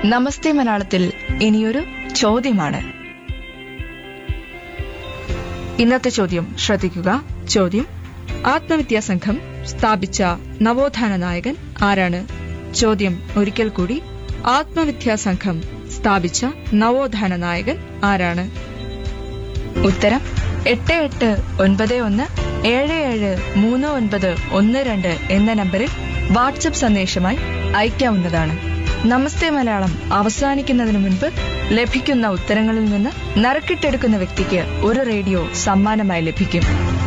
നമസ്തേ മലയാളത്തിൽ ഇനിയൊരു ചോദ്യമാണ് ഇന്നത്തെ ചോദ്യം ശ്രദ്ധിക്കുക ചോദ്യം ആത്മവിദ്യാസംഘം സ്ഥാപിച്ച നവോത്ഥാന നായകൻ ആരാണ് ചോദ്യം ഒരിക്കൽ കൂടി ആത്മവിദ്യാസംഘം സ്ഥാപിച്ച നവോത്ഥാന നായകൻ ആരാണ് ഉത്തരം എട്ട് എട്ട് ഒൻപത് ഒന്ന് ഏഴ് ഏഴ് മൂന്ന് ഒൻപത് ഒന്ന് രണ്ട് എന്ന നമ്പറിൽ വാട്സപ്പ് സന്ദേശമായി അയക്കാവുന്നതാണ് നമസ്തേ മലയാളം അവസാനിക്കുന്നതിന് മുൻപ് ലഭിക്കുന്ന ഉത്തരങ്ങളിൽ നിന്ന് നറുക്കിട്ടെടുക്കുന്ന വ്യക്തിക്ക് ഒരു റേഡിയോ സമ്മാനമായി ലഭിക്കും